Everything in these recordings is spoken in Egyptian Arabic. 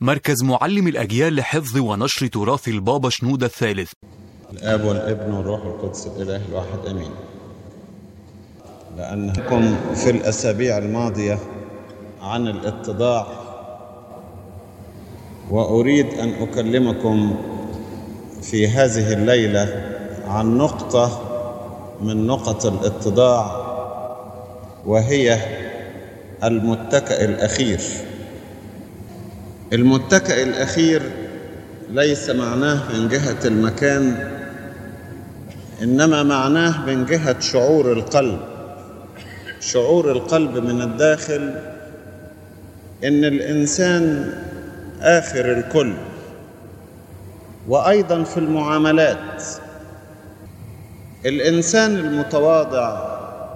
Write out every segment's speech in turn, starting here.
مركز معلم الأجيال لحفظ ونشر تراث البابا شنودة الثالث الآب والابن والروح القدس الإله الواحد أمين لأنكم في الأسابيع الماضية عن الاتضاع وأريد أن أكلمكم في هذه الليلة عن نقطة من نقط الاتضاع وهي المتكئ الأخير المتكئ الأخير ليس معناه من جهة المكان إنما معناه من جهة شعور القلب شعور القلب من الداخل إن الإنسان آخر الكل وأيضا في المعاملات الإنسان المتواضع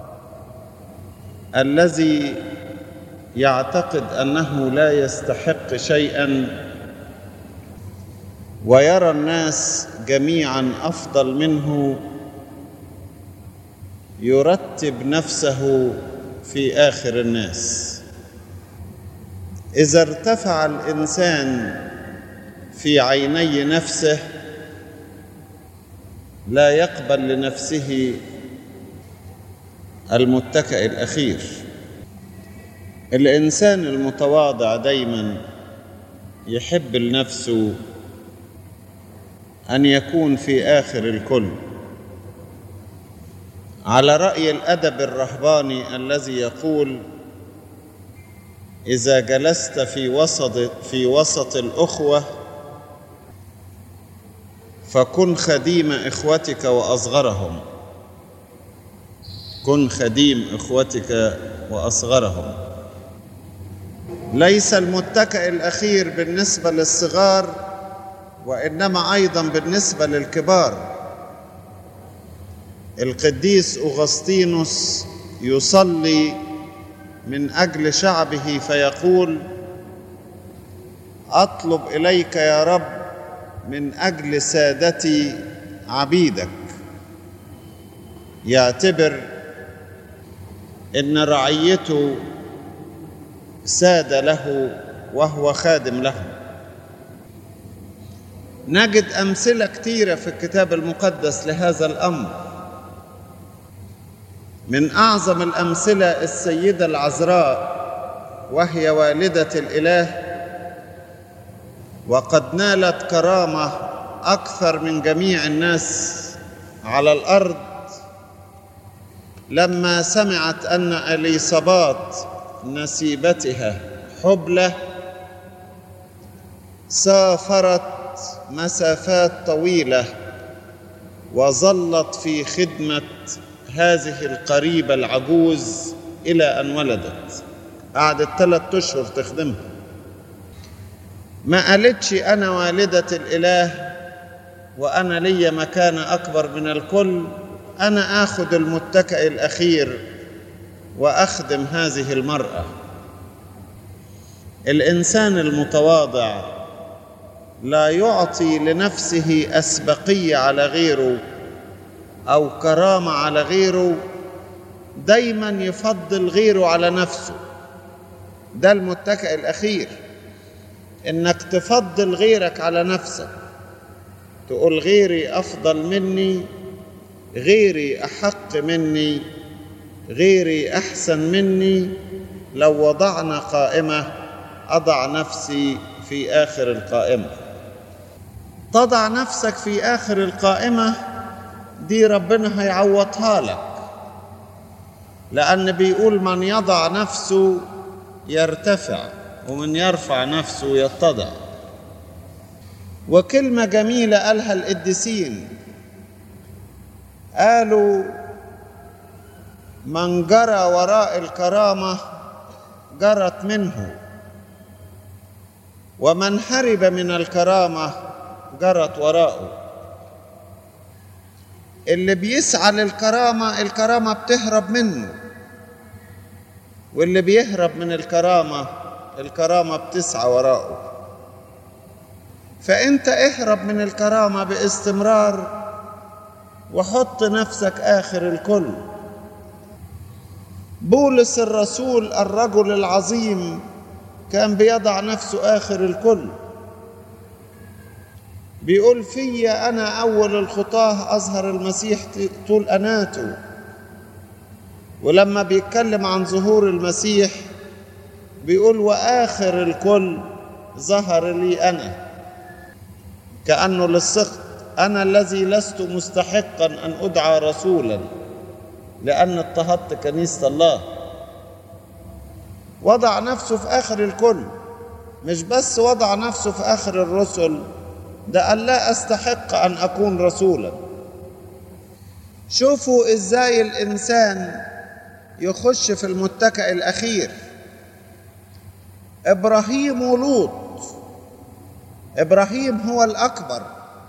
الذي يعتقد أنه لا يستحق شيئا ويرى الناس جميعا أفضل منه يرتب نفسه في آخر الناس إذا ارتفع الإنسان في عيني نفسه لا يقبل لنفسه المتكئ الأخير الإنسان المتواضع دايما يحب لنفسه أن يكون في آخر الكل على رأي الأدب الرهباني الذي يقول إذا جلست في وسط في وسط الأخوة فكن خديم إخوتك وأصغرهم كن خديم إخوتك وأصغرهم ليس المتكئ الأخير بالنسبة للصغار وإنما أيضا بالنسبة للكبار القديس أغسطينوس يصلي من أجل شعبه فيقول أطلب إليك يا رب من أجل سادتي عبيدك يعتبر إن رعيته ساد له وهو خادم له نجد أمثلة كثيرة في الكتاب المقدس لهذا الأمر من أعظم الأمثلة السيدة العذراء وهي والدة الإله وقد نالت كرامة أكثر من جميع الناس على الأرض لما سمعت أن أليصابات نسيبتها حبلة سافرت مسافات طويلة وظلت في خدمة هذه القريبة العجوز إلى أن ولدت قعدت ثلاثة أشهر تخدمها ما قالتش أنا والدة الإله وأنا لي مكانة أكبر من الكل أنا آخذ المتكئ الأخير وأخدم هذه المرأة الإنسان المتواضع لا يعطي لنفسه أسبقية على غيره أو كرامة على غيره دايما يفضل غيره على نفسه ده المتكئ الأخير إنك تفضل غيرك على نفسك تقول غيري أفضل مني غيري أحق مني غيري أحسن مني لو وضعنا قائمة أضع نفسي في آخر القائمة تضع نفسك في آخر القائمة دي ربنا هيعوضها لك لأن بيقول من يضع نفسه يرتفع ومن يرفع نفسه يتضع وكلمة جميلة قالها القديسين قالوا من جرى وراء الكرامة جرت منه ومن هرب من الكرامة جرت وراءه اللي بيسعى للكرامة الكرامة بتهرب منه واللي بيهرب من الكرامة الكرامة بتسعى وراءه فأنت اهرب من الكرامة باستمرار وحط نفسك آخر الكل بولس الرسول الرجل العظيم كان بيضع نفسه آخر الكل بيقول في أنا أول الخطاة أظهر المسيح طول أناته ولما بيتكلم عن ظهور المسيح بيقول وآخر الكل ظهر لي أنا كأنه للسخط أنا الذي لست مستحقا أن أدعى رسولا لأن اضطهدت كنيسة الله وضع نفسه في آخر الكل مش بس وضع نفسه في آخر الرسل ده قال لا أستحق أن أكون رسولا شوفوا إزاي الإنسان يخش في المتكئ الأخير إبراهيم ولوط إبراهيم هو الأكبر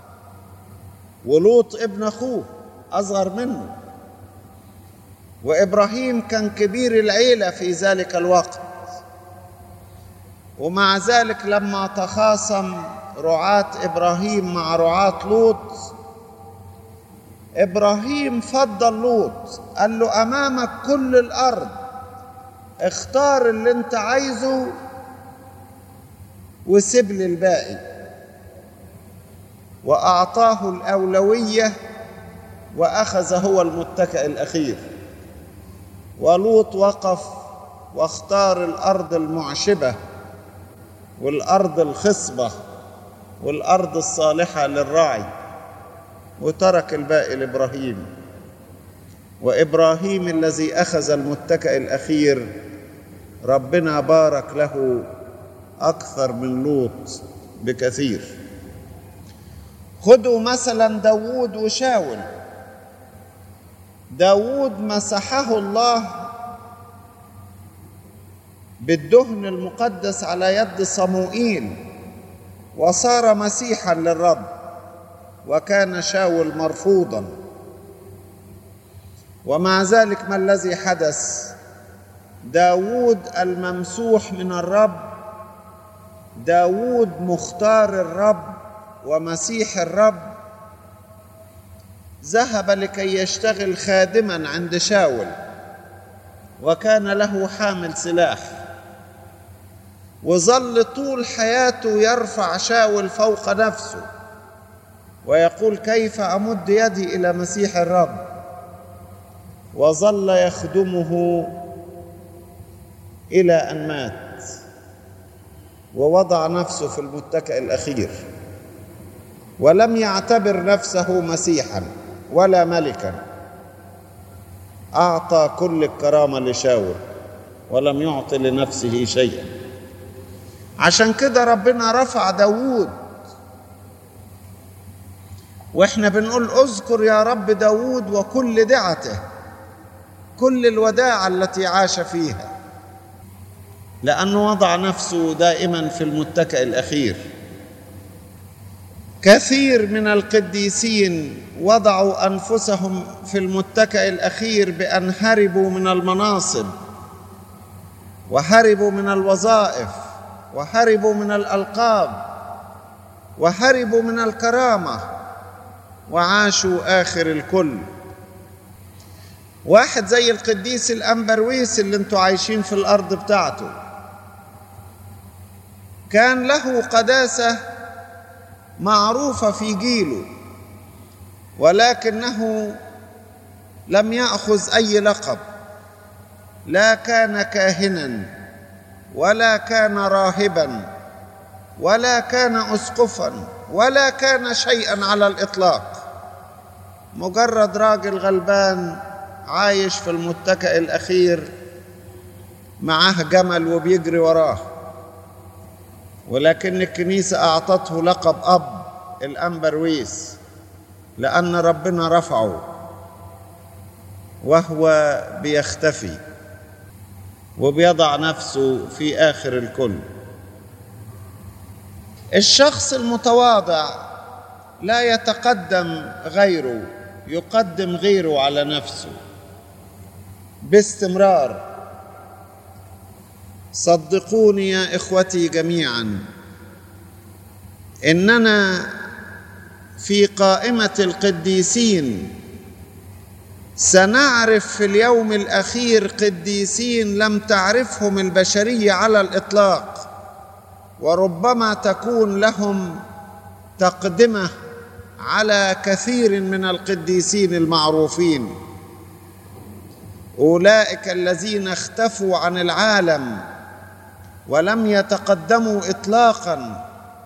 ولوط ابن أخوه أصغر منه وإبراهيم كان كبير العيلة في ذلك الوقت ومع ذلك لما تخاصم رعاة إبراهيم مع رعاة لوط إبراهيم فضل لوط قال له أمامك كل الأرض اختار اللي انت عايزه وسيب لي الباقي وأعطاه الأولوية وأخذ هو المتكئ الأخير ولوط وقف واختار الأرض المعشبة والأرض الخصبة والأرض الصالحة للراعي وترك الباقي لإبراهيم وإبراهيم الذي أخذ المتكئ الأخير ربنا بارك له أكثر من لوط بكثير خذوا مثلا داوود وشاول داوود مسحه الله بالدهن المقدس على يد صموئيل وصار مسيحا للرب وكان شاول مرفوضا ومع ذلك ما الذي حدث داوود الممسوح من الرب داوود مختار الرب ومسيح الرب ذهب لكي يشتغل خادما عند شاول وكان له حامل سلاح وظل طول حياته يرفع شاول فوق نفسه ويقول كيف امد يدي الى مسيح الرب وظل يخدمه الى ان مات ووضع نفسه في المتكئ الاخير ولم يعتبر نفسه مسيحا ولا ملكا اعطى كل الكرامه لشاول ولم يعطي لنفسه شيئا عشان كده ربنا رفع داوود واحنا بنقول اذكر يا رب داوود وكل دعته كل الوداعة التي عاش فيها لأنه وضع نفسه دائما في المتكئ الأخير كثير من القديسين وضعوا أنفسهم في المتكئ الأخير بأن هربوا من المناصب وهربوا من الوظائف وهربوا من الألقاب وهربوا من الكرامة وعاشوا آخر الكل واحد زي القديس الأنبرويس اللي انتوا عايشين في الأرض بتاعته كان له قداسة معروفة في جيله ولكنه لم يأخذ أي لقب لا كان كاهنا ولا كان راهبا ولا كان أسقفا ولا كان شيئا على الإطلاق مجرد راجل غلبان عايش في المتكئ الأخير معاه جمل وبيجري وراه ولكن الكنيسة أعطته لقب أب الأنبرويس لأن ربنا رفعه وهو بيختفي وبيضع نفسه في آخر الكل الشخص المتواضع لا يتقدم غيره يقدم غيره على نفسه باستمرار صدقوني يا اخوتي جميعا اننا في قائمه القديسين سنعرف في اليوم الاخير قديسين لم تعرفهم البشريه على الاطلاق وربما تكون لهم تقدمه على كثير من القديسين المعروفين اولئك الذين اختفوا عن العالم ولم يتقدموا اطلاقا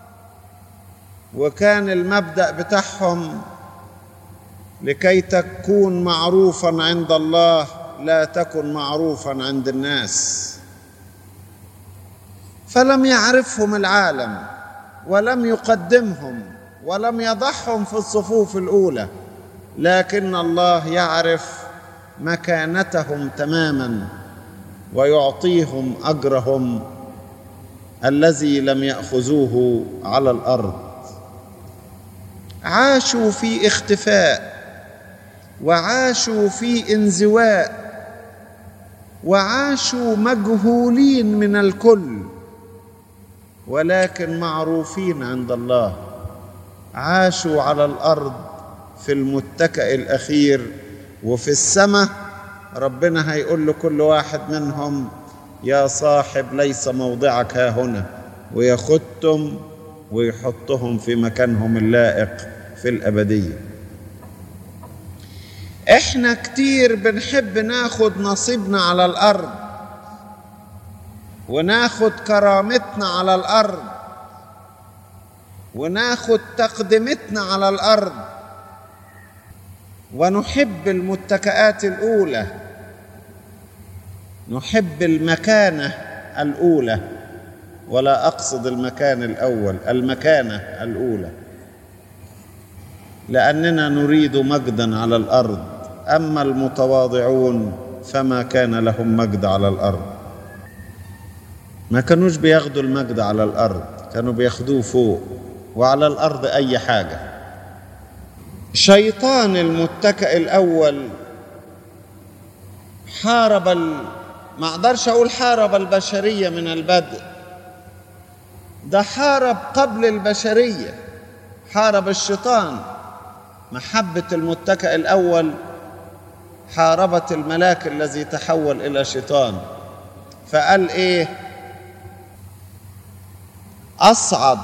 وكان المبدا بتاعهم لكي تكون معروفا عند الله لا تكن معروفا عند الناس فلم يعرفهم العالم ولم يقدمهم ولم يضعهم في الصفوف الاولى لكن الله يعرف مكانتهم تماما ويعطيهم اجرهم الذي لم ياخذوه على الارض عاشوا في اختفاء وعاشوا في انزواء وعاشوا مجهولين من الكل ولكن معروفين عند الله عاشوا على الارض في المتكأ الاخير وفي السماء ربنا هيقول لكل واحد منهم يا صاحب ليس موضعك ها هنا وياخدهم ويحطهم في مكانهم اللائق في الابديه احنا كتير بنحب ناخد نصيبنا على الارض وناخد كرامتنا على الارض وناخد تقدمتنا على الارض ونحب المتكئات الاولى نحب المكانه الاولى ولا اقصد المكان الاول المكانه الاولى لاننا نريد مجدا على الارض اما المتواضعون فما كان لهم مجد على الارض ما كانوش بياخدوا المجد على الارض كانوا بياخدوه فوق وعلى الارض اي حاجه شيطان المتكئ الاول حارب ال... ما اقدرش اقول حارب البشريه من البدء ده حارب قبل البشريه حارب الشيطان محبه المتكئ الاول حاربت الملاك الذي تحول الى شيطان فقال ايه اصعد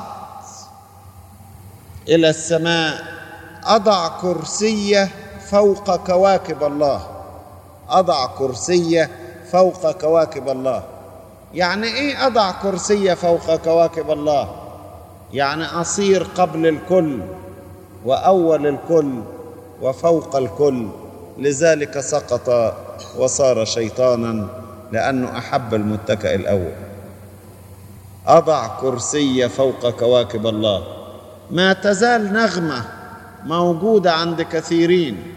الى السماء اضع كرسيه فوق كواكب الله اضع كرسيه فوق كواكب الله يعني ايه اضع كرسيه فوق كواكب الله يعني اصير قبل الكل واول الكل وفوق الكل لذلك سقط وصار شيطانا لانه احب المتكئ الاول اضع كرسي فوق كواكب الله ما تزال نغمه موجوده عند كثيرين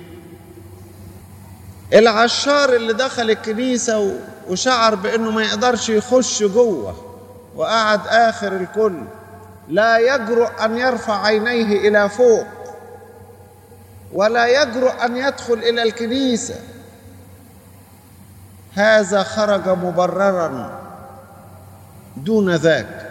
العشار اللي دخل الكنيسه وشعر بانه ما يقدرش يخش جوه وقعد اخر الكل لا يجرؤ ان يرفع عينيه الى فوق ولا يجرؤ ان يدخل الى الكنيسه هذا خرج مبررا دون ذاك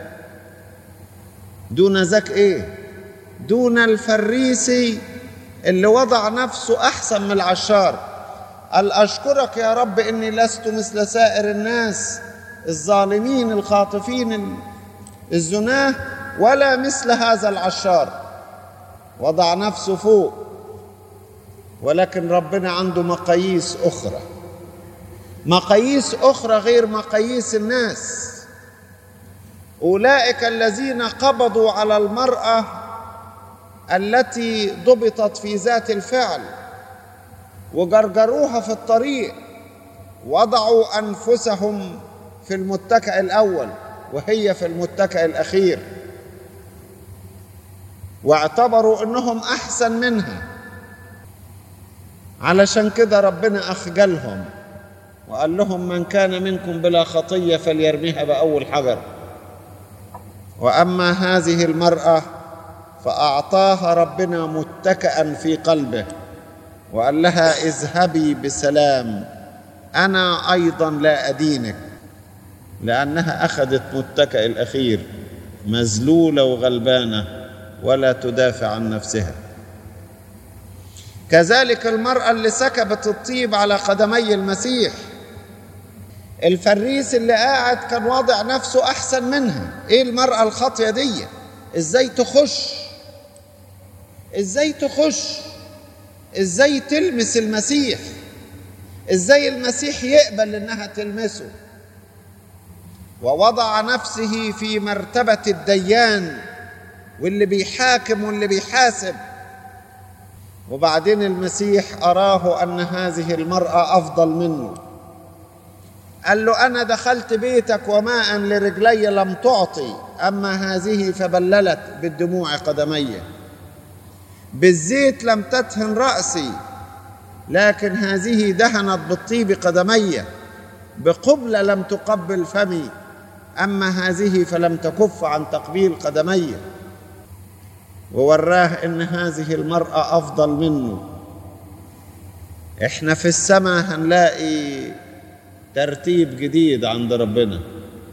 دون ذاك ايه دون الفريسي اللي وضع نفسه احسن من العشار قال اشكرك يا رب اني لست مثل سائر الناس الظالمين الخاطفين الزناه ولا مثل هذا العشار وضع نفسه فوق ولكن ربنا عنده مقاييس اخرى مقاييس اخرى غير مقاييس الناس اولئك الذين قبضوا على المراه التي ضبطت في ذات الفعل وجرجروها في الطريق وضعوا انفسهم في المتكئ الاول وهي في المتكئ الاخير واعتبروا انهم احسن منها علشان كده ربنا اخجلهم وقال لهم من كان منكم بلا خطيه فليرميها باول حجر واما هذه المراه فاعطاها ربنا متكئا في قلبه وقال لها اذهبي بسلام انا ايضا لا ادينك لانها اخذت متكئ الاخير مذلوله وغلبانه ولا تدافع عن نفسها كذلك المراه اللي سكبت الطيب على قدمي المسيح الفريس اللي قاعد كان واضع نفسه احسن منها ايه المرأة الخاطية دي ازاي تخش ازاي تخش ازاي تلمس المسيح ازاي المسيح يقبل انها تلمسه ووضع نفسه في مرتبة الديان واللي بيحاكم واللي بيحاسب وبعدين المسيح أراه أن هذه المرأة أفضل منه قال له أنا دخلت بيتك وماء لرجلي لم تعطي أما هذه فبللت بالدموع قدمي بالزيت لم تدهن رأسي لكن هذه دهنت بالطيب قدمي بقبلة لم تقبل فمي أما هذه فلم تكف عن تقبيل قدمي ووراه ان هذه المرأة افضل منه احنا في السماء هنلاقي ترتيب جديد عند ربنا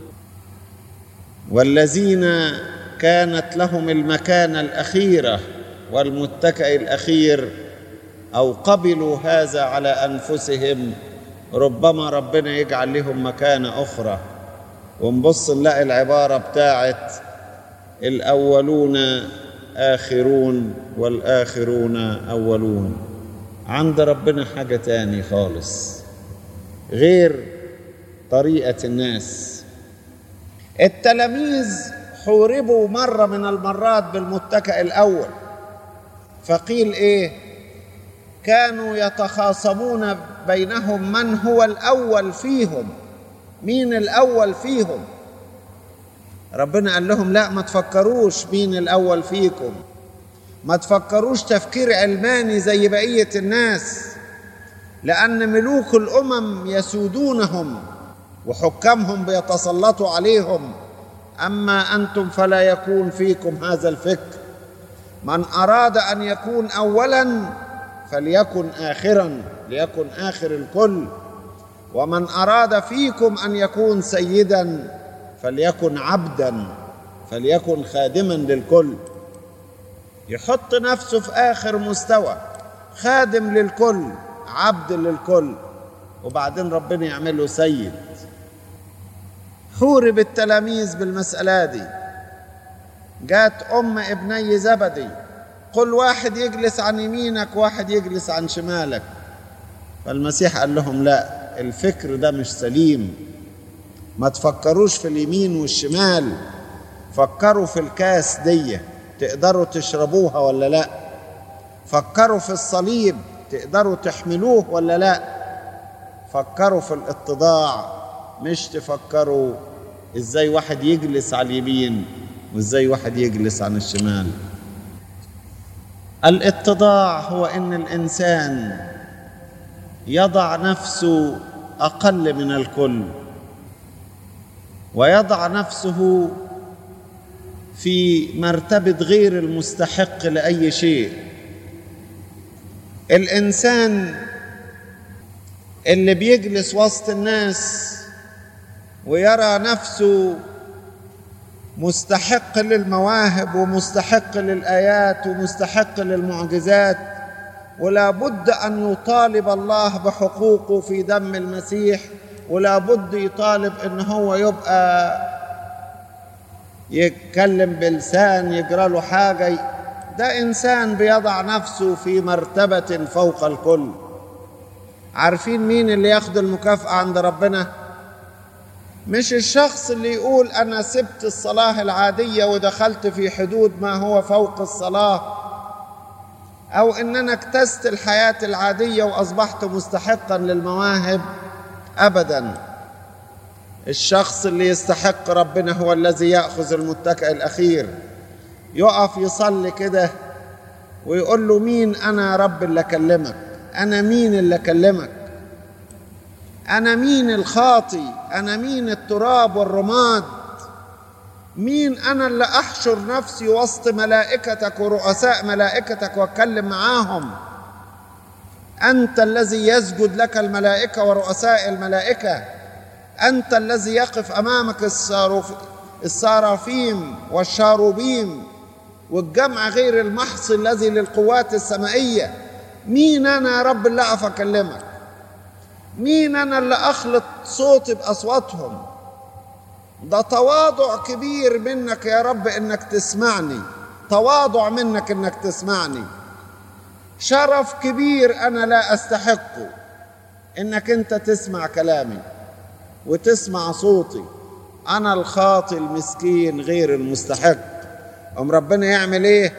والذين كانت لهم المكانة الأخيرة والمتكئ الأخير أو قبلوا هذا على أنفسهم ربما ربنا يجعل لهم مكانة أخرى ونبص نلاقي العبارة بتاعت الأولون آخرون والآخرون أولون عند ربنا حاجة تاني خالص غير طريقة الناس التلاميذ حوربوا مرة من المرات بالمتكئ الأول فقيل إيه كانوا يتخاصمون بينهم من هو الأول فيهم مين الأول فيهم ربنا قال لهم لا ما تفكروش مين الأول فيكم ما تفكروش تفكير علماني زي بقية الناس لأن ملوك الأمم يسودونهم وحكامهم بيتسلطوا عليهم أما أنتم فلا يكون فيكم هذا الفكر من أراد أن يكون أولا فليكن آخرا ليكن آخر الكل ومن أراد فيكم أن يكون سيدا فليكن عبدا فليكن خادما للكل يحط نفسه في آخر مستوى خادم للكل عبد للكل وبعدين ربنا يعمله سيد حورب التلاميذ بالمسألة دي جات أم ابني زبدي قل واحد يجلس عن يمينك واحد يجلس عن شمالك فالمسيح قال لهم لا الفكر ده مش سليم ما تفكروش في اليمين والشمال فكروا في الكاس دي تقدروا تشربوها ولا لا فكروا في الصليب تقدروا تحملوه ولا لا فكروا في الاتضاع مش تفكروا ازاي واحد يجلس على اليمين وازاي واحد يجلس عن الشمال الاتضاع هو ان الانسان يضع نفسه اقل من الكل ويضع نفسه في مرتبه غير المستحق لاي شيء الانسان اللي بيجلس وسط الناس ويرى نفسه مستحق للمواهب ومستحق للايات ومستحق للمعجزات ولا بد ان يطالب الله بحقوقه في دم المسيح ولا بد يطالب ان هو يبقى يتكلم بلسان يجرى له حاجه ده انسان بيضع نفسه في مرتبه فوق الكل عارفين مين اللي ياخد المكافاه عند ربنا مش الشخص اللي يقول انا سبت الصلاه العاديه ودخلت في حدود ما هو فوق الصلاه او ان انا اكتست الحياه العاديه واصبحت مستحقا للمواهب ابدا الشخص اللي يستحق ربنا هو الذي ياخذ المتكئ الاخير يقف يصلي كده ويقول له مين انا يا رب اللي اكلمك انا مين اللي اكلمك انا مين الخاطي انا مين التراب والرماد مين انا اللي احشر نفسي وسط ملائكتك ورؤساء ملائكتك واتكلم معاهم انت الذي يسجد لك الملائكه ورؤساء الملائكه انت الذي يقف امامك الصاروف الصرافيم والشاروبيم والجمع غير المحصي الذي للقوات السمائيه مين انا يا رب اللي اقف اكلمك مين انا اللي اخلط صوتي باصواتهم ده تواضع كبير منك يا رب انك تسمعني تواضع منك انك تسمعني شرف كبير انا لا استحقه انك انت تسمع كلامي وتسمع صوتي انا الخاطي المسكين غير المستحق ام ربنا يعمل ايه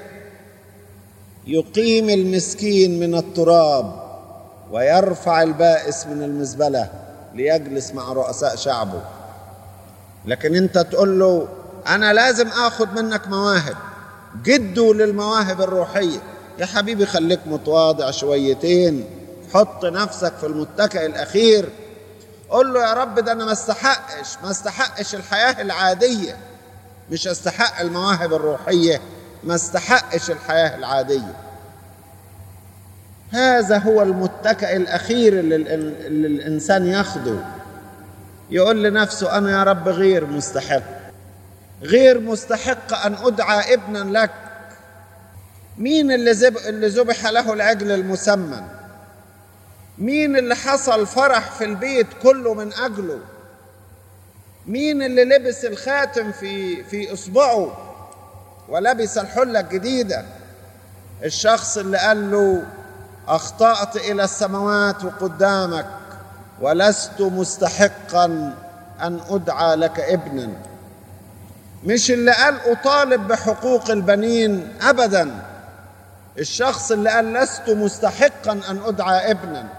يقيم المسكين من التراب ويرفع البائس من المزبله ليجلس مع رؤساء شعبه لكن انت تقول له انا لازم اخذ منك مواهب جدوا للمواهب الروحيه يا حبيبي خليك متواضع شويتين حط نفسك في المتكئ الاخير قول له يا رب ده انا ما استحقش ما استحقش الحياه العاديه مش استحق المواهب الروحيه ما استحقش الحياه العاديه هذا هو المتكئ الاخير اللي, اللي الانسان ياخده يقول لنفسه انا يا رب غير مستحق غير مستحق ان ادعى ابنا لك مين اللي زب... اللي ذبح له العجل المسمن مين اللي حصل فرح في البيت كله من اجله مين اللي لبس الخاتم في في اصبعه ولبس الحله الجديده الشخص اللي قال له اخطات الى السماوات وقدامك ولست مستحقا ان ادعى لك ابنا مش اللي قال اطالب بحقوق البنين ابدا الشخص اللي قال لست مستحقا ان ادعى ابنا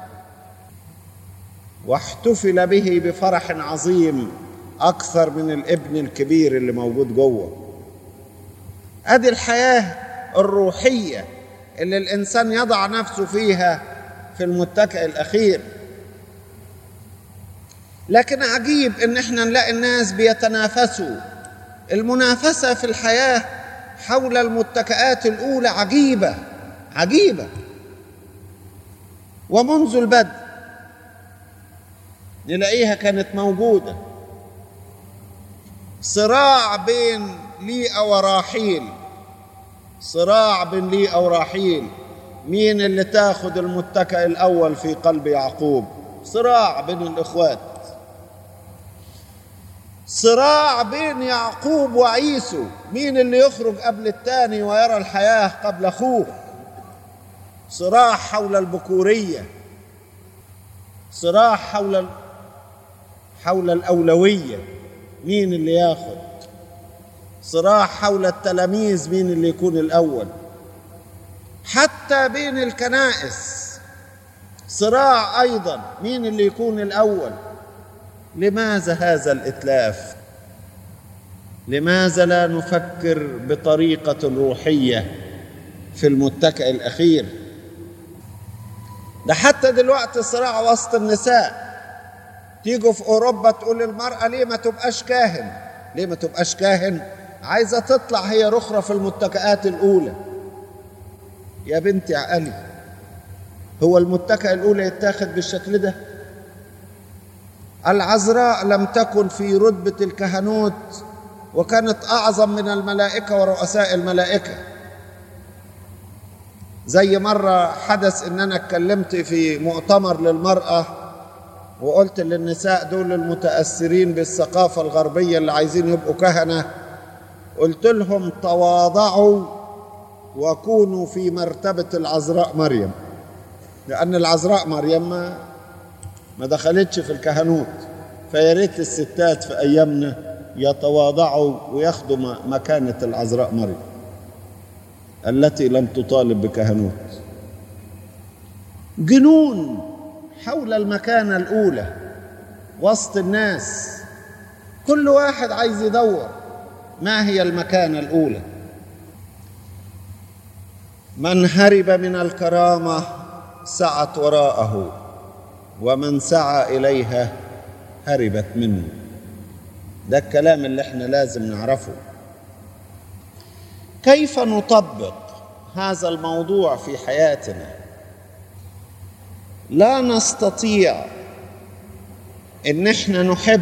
واحتفل به بفرح عظيم اكثر من الابن الكبير اللي موجود جوه ادي الحياه الروحيه اللي الانسان يضع نفسه فيها في المتكئ الاخير لكن عجيب ان احنا نلاقي الناس بيتنافسوا المنافسه في الحياه حول المتكئات الاولى عجيبه عجيبه ومنذ البدء نلاقيها كانت موجوده صراع بين ليئة وراحيل صراع بين ليئة وراحيل مين اللي تاخد المتكئ الأول في قلب يعقوب صراع بين الإخوات صراع بين يعقوب وعيسو مين اللي يخرج قبل الثاني ويرى الحياة قبل أخوه صراع حول البكورية صراع حول حول الأولوية مين اللي ياخد صراع حول التلاميذ مين اللي يكون الأول حتى بين الكنائس صراع أيضا مين اللي يكون الأول لماذا هذا الإتلاف لماذا لا نفكر بطريقة روحية في المتكئ الأخير ده حتى دلوقتي صراع وسط النساء تيجوا في أوروبا تقول للمرأة ليه ما تبقاش كاهن ليه ما تبقاش كاهن عايزة تطلع هي رخرة في المتكئات الأولى يا بنتي عقلي هو المتكئ الأولى يتاخد بالشكل ده العذراء لم تكن في رتبة الكهنوت وكانت أعظم من الملائكة ورؤساء الملائكة زي مرة حدث إن أنا اتكلمت في مؤتمر للمرأة وقلت للنساء دول المتأثرين بالثقافة الغربية اللي عايزين يبقوا كهنة قلت لهم تواضعوا وكونوا في مرتبة العذراء مريم لأن العذراء مريم ما ما دخلتش في الكهنوت فيا ريت الستات في أيامنا يتواضعوا وياخدوا مكانة العذراء مريم التي لم تطالب بكهنوت جنون حول المكانة الأولى وسط الناس كل واحد عايز يدور ما هي المكانة الأولى من هرب من الكرامة سعت وراءه ومن سعى إليها هربت منه ده الكلام اللي احنا لازم نعرفه كيف نطبق هذا الموضوع في حياتنا لا نستطيع ان احنا نحب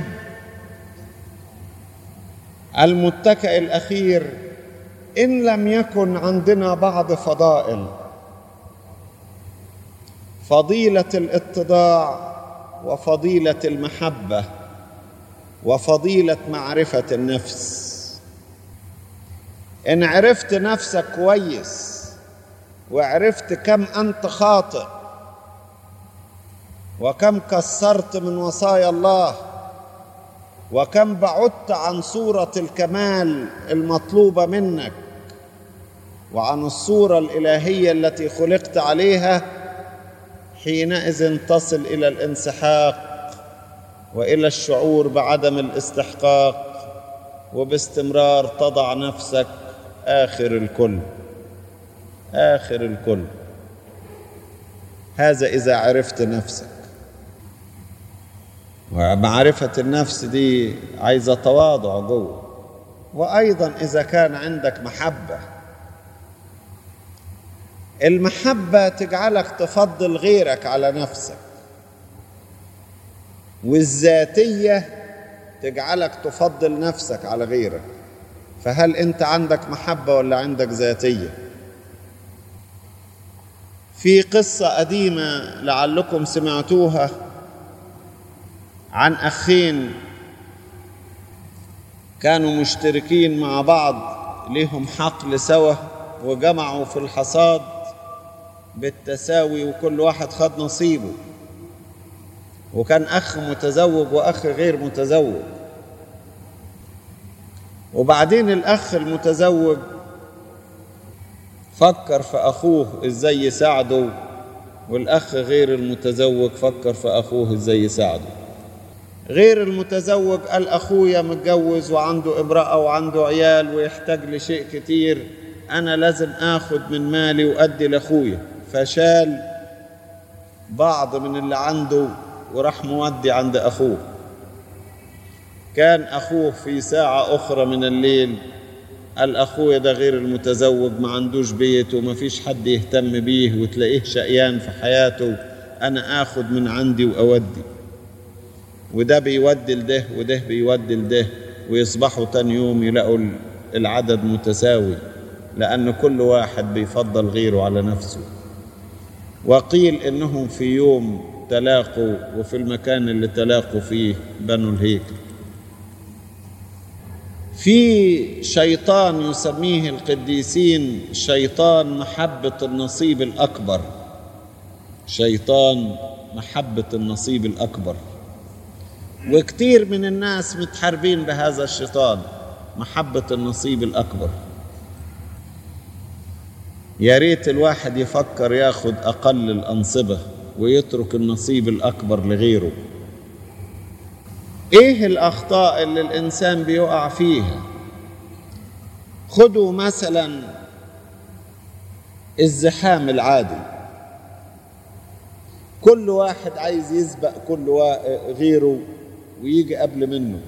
المتكئ الاخير ان لم يكن عندنا بعض فضائل فضيله الاتضاع وفضيله المحبه وفضيله معرفه النفس ان عرفت نفسك كويس وعرفت كم انت خاطئ وكم كسرت من وصايا الله وكم بعدت عن صوره الكمال المطلوبه منك وعن الصوره الالهيه التي خلقت عليها حينئذ تصل الى الانسحاق والى الشعور بعدم الاستحقاق وباستمرار تضع نفسك اخر الكل اخر الكل هذا اذا عرفت نفسك ومعرفه النفس دي عايزه تواضع جوه وايضا اذا كان عندك محبه المحبه تجعلك تفضل غيرك على نفسك والذاتيه تجعلك تفضل نفسك على غيرك فهل انت عندك محبه ولا عندك ذاتيه في قصه قديمه لعلكم سمعتوها عن اخين كانوا مشتركين مع بعض ليهم حقل سوا وجمعوا في الحصاد بالتساوي وكل واحد خد نصيبه وكان اخ متزوج واخ غير متزوج وبعدين الاخ المتزوج فكر في اخوه ازاي يساعده والاخ غير المتزوج فكر في اخوه ازاي يساعده غير المتزوج قال اخويا متجوز وعنده امراه وعنده عيال ويحتاج لشيء كتير انا لازم اخد من مالي وادي لاخويا فشال بعض من اللي عنده وراح مودي عند اخوه كان اخوه في ساعه اخرى من الليل قال اخويا ده غير المتزوج ما عندوش بيت وما فيش حد يهتم بيه وتلاقيه شقيان في حياته انا اخد من عندي واودي وده بيودي لده وده بيودي لده ويصبحوا تاني يوم يلاقوا العدد متساوي لأن كل واحد بيفضل غيره على نفسه وقيل إنهم في يوم تلاقوا وفي المكان اللي تلاقوا فيه بنوا الهيكل في شيطان يسميه القديسين شيطان محبة النصيب الأكبر شيطان محبة النصيب الأكبر وكتير من الناس متحاربين بهذا الشيطان محبة النصيب الأكبر يا ريت الواحد يفكر ياخد أقل الأنصبة ويترك النصيب الأكبر لغيره إيه الأخطاء اللي الإنسان بيقع فيها خدوا مثلا الزحام العادي كل واحد عايز يسبق كل غيره ويجي قبل منه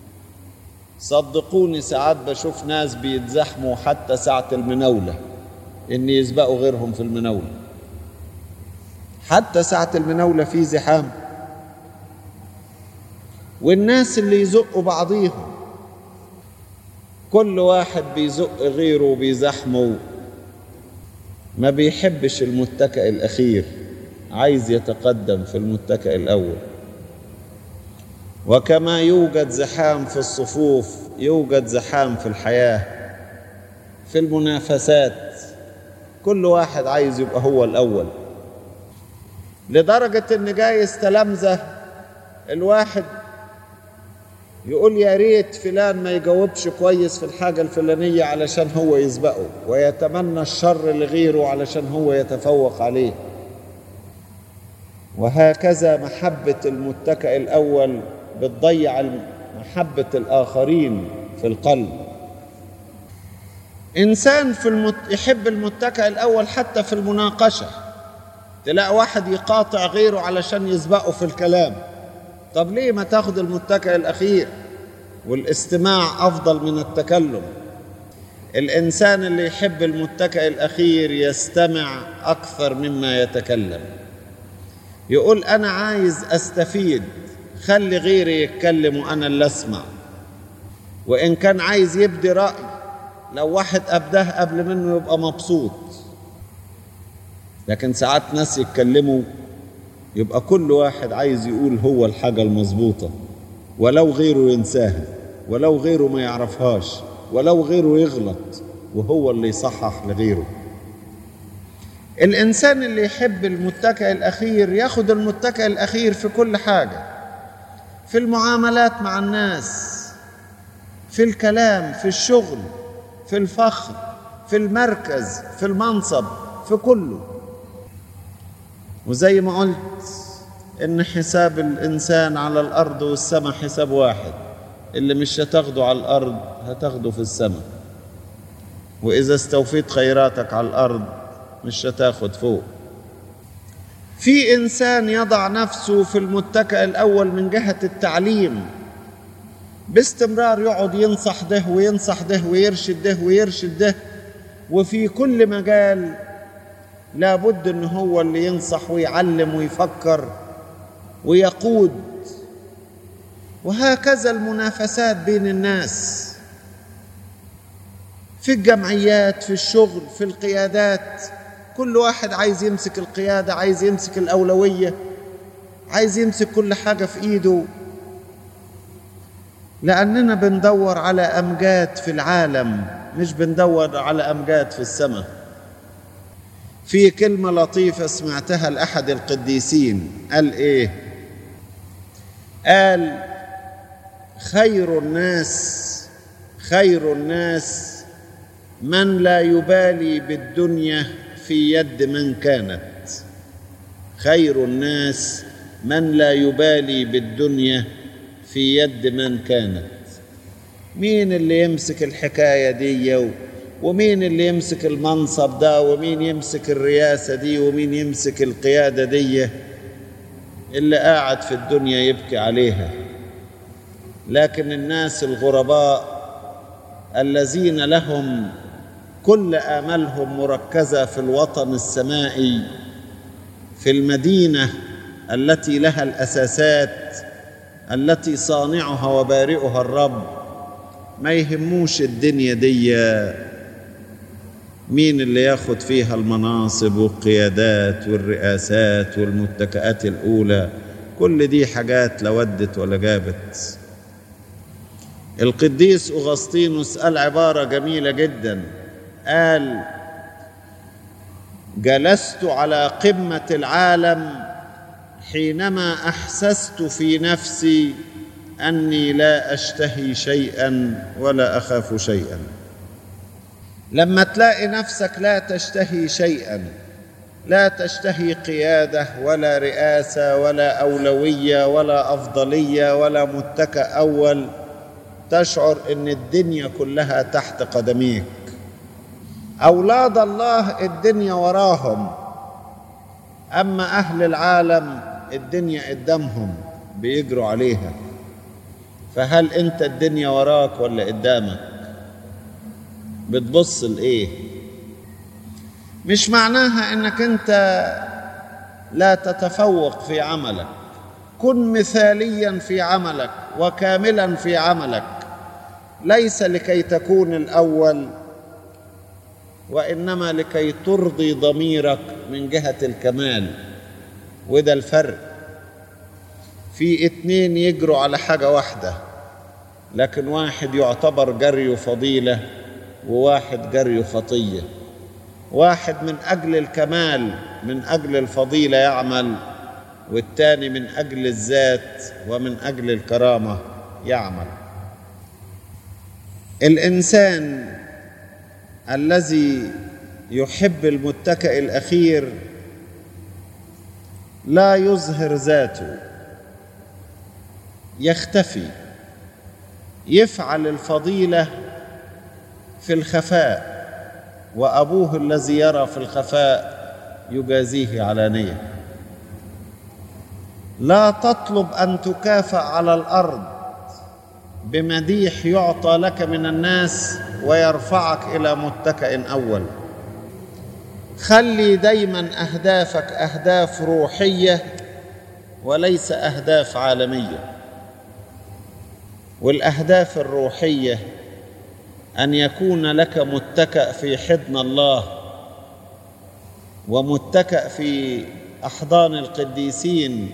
صدقوني ساعات بشوف ناس بيتزحموا حتى ساعة المناولة إن يسبقوا غيرهم في المناولة حتى ساعة المناولة في زحام والناس اللي يزقوا بعضيهم كل واحد بيزق غيره وبيزحمه ما بيحبش المتكئ الأخير عايز يتقدم في المتكئ الأول وكما يوجد زحام في الصفوف يوجد زحام في الحياة في المنافسات كل واحد عايز يبقى هو الأول لدرجة إن جايز تلامذة الواحد يقول يا ريت فلان ما يجاوبش كويس في الحاجة الفلانية علشان هو يسبقه ويتمنى الشر لغيره علشان هو يتفوق عليه وهكذا محبة المتكئ الأول بتضيع محبة الآخرين في القلب إنسان في المت... يحب المتكئ الأول حتى في المناقشة تلاقي واحد يقاطع غيره علشان يسبقه في الكلام طب ليه ما تاخد المتكئ الأخير والاستماع أفضل من التكلم الإنسان اللي يحب المتكئ الأخير يستمع أكثر مما يتكلم يقول أنا عايز أستفيد خلي غيري يتكلم وأنا اللي أسمع وإن كان عايز يبدي رأي لو واحد أبداه قبل منه يبقى مبسوط لكن ساعات ناس يتكلموا يبقى كل واحد عايز يقول هو الحاجة المظبوطة ولو غيره ينساها ولو غيره ما يعرفهاش ولو غيره يغلط وهو اللي يصحح لغيره الإنسان اللي يحب المتكئ الأخير ياخد المتكئ الأخير في كل حاجة في المعاملات مع الناس في الكلام في الشغل في الفخر في المركز في المنصب في كله وزي ما قلت ان حساب الانسان على الارض والسماء حساب واحد اللي مش هتاخده على الارض هتاخده في السماء واذا استوفيت خيراتك على الارض مش هتاخد فوق في انسان يضع نفسه في المتكئ الاول من جهه التعليم باستمرار يقعد ينصح ده وينصح ده ويرشد ده ويرشد ده وفي كل مجال لابد ان هو اللي ينصح ويعلم ويفكر ويقود وهكذا المنافسات بين الناس في الجمعيات في الشغل في القيادات كل واحد عايز يمسك القيادة عايز يمسك الأولوية عايز يمسك كل حاجة في إيده لأننا بندور على أمجاد في العالم مش بندور على أمجاد في السماء في كلمة لطيفة سمعتها لأحد القديسين قال إيه قال خير الناس خير الناس من لا يبالي بالدنيا في يد من كانت خير الناس من لا يبالي بالدنيا في يد من كانت مين اللي يمسك الحكاية دي ومين اللي يمسك المنصب ده ومين يمسك الرياسة دي ومين يمسك القيادة دي اللي قاعد في الدنيا يبكي عليها لكن الناس الغرباء الذين لهم كل آملهم مركزة في الوطن السمائي في المدينة التي لها الأساسات التي صانعها وبارئها الرب ما يهموش الدنيا دي مين اللي ياخد فيها المناصب والقيادات والرئاسات والمتكئات الأولى كل دي حاجات لا ودت ولا جابت القديس أغسطينوس قال عبارة جميلة جدا قال جلست على قمة العالم حينما أحسست في نفسي أني لا أشتهي شيئا ولا أخاف شيئا لما تلاقي نفسك لا تشتهي شيئا لا تشتهي قيادة ولا رئاسة ولا أولوية ولا أفضلية ولا متكأ أول تشعر ان الدنيا كلها تحت قدميك اولاد الله الدنيا وراهم اما اهل العالم الدنيا قدامهم بيجروا عليها فهل انت الدنيا وراك ولا قدامك بتبص لايه مش معناها انك انت لا تتفوق في عملك كن مثاليا في عملك وكاملا في عملك ليس لكي تكون الاول وانما لكي ترضي ضميرك من جهه الكمال وده الفرق في اتنين يجروا على حاجه واحده لكن واحد يعتبر جريه فضيله وواحد جريه خطيه واحد من اجل الكمال من اجل الفضيله يعمل والتاني من اجل الذات ومن اجل الكرامه يعمل الانسان الذي يحب المتكئ الاخير لا يظهر ذاته يختفي يفعل الفضيله في الخفاء وابوه الذي يرى في الخفاء يجازيه علانيه لا تطلب ان تكافئ على الارض بمديح يعطى لك من الناس ويرفعك الى متكئ اول خلي دايما اهدافك اهداف روحيه وليس اهداف عالميه والاهداف الروحيه ان يكون لك متكأ في حضن الله ومتكأ في احضان القديسين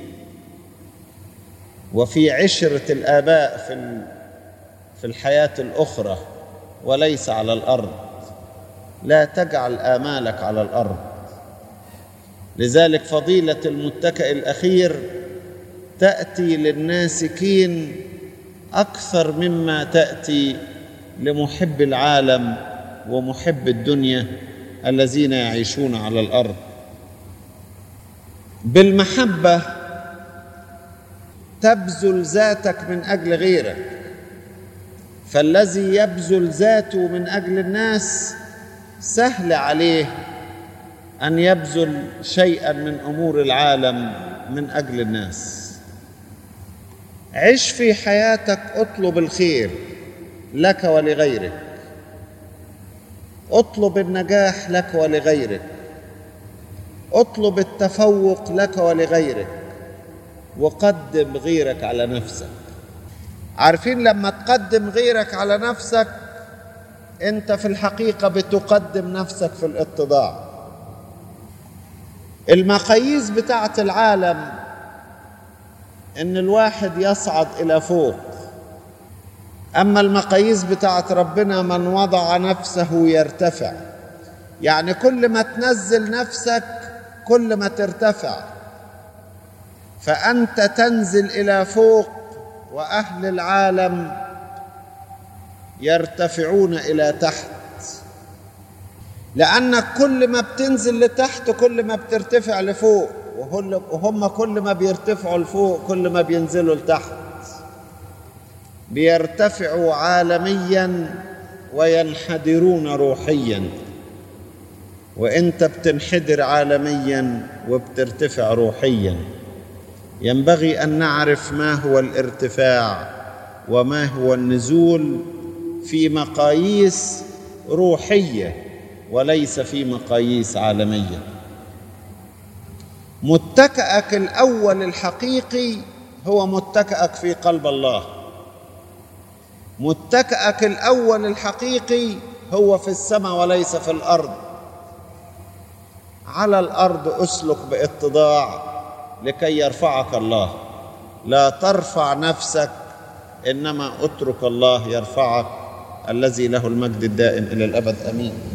وفي عشره الاباء في في الحياه الاخرى وليس على الارض لا تجعل امالك على الارض لذلك فضيله المتكئ الاخير تاتي للناسكين اكثر مما تاتي لمحب العالم ومحب الدنيا الذين يعيشون على الارض بالمحبه تبذل ذاتك من اجل غيرك فالذي يبذل ذاته من اجل الناس سهل عليه ان يبذل شيئا من امور العالم من اجل الناس عش في حياتك اطلب الخير لك ولغيرك اطلب النجاح لك ولغيرك اطلب التفوق لك ولغيرك وقدم غيرك على نفسك عارفين لما تقدم غيرك على نفسك انت في الحقيقه بتقدم نفسك في الاتضاع المقاييس بتاعه العالم ان الواحد يصعد الى فوق اما المقاييس بتاعه ربنا من وضع نفسه يرتفع يعني كل ما تنزل نفسك كل ما ترتفع فانت تنزل الى فوق واهل العالم يرتفعون الى تحت لانك كل ما بتنزل لتحت كل ما بترتفع لفوق وهم كل ما بيرتفعوا لفوق كل ما بينزلوا لتحت بيرتفعوا عالميا وينحدرون روحيا وانت بتنحدر عالميا وبترتفع روحيا ينبغي ان نعرف ما هو الارتفاع وما هو النزول في مقاييس روحيه وليس في مقاييس عالميه متكأك الاول الحقيقي هو متكأك في قلب الله متكأك الاول الحقيقي هو في السماء وليس في الارض على الارض اسلك باتضاع لكي يرفعك الله لا ترفع نفسك انما اترك الله يرفعك الذي له المجد الدائم الى الابد امين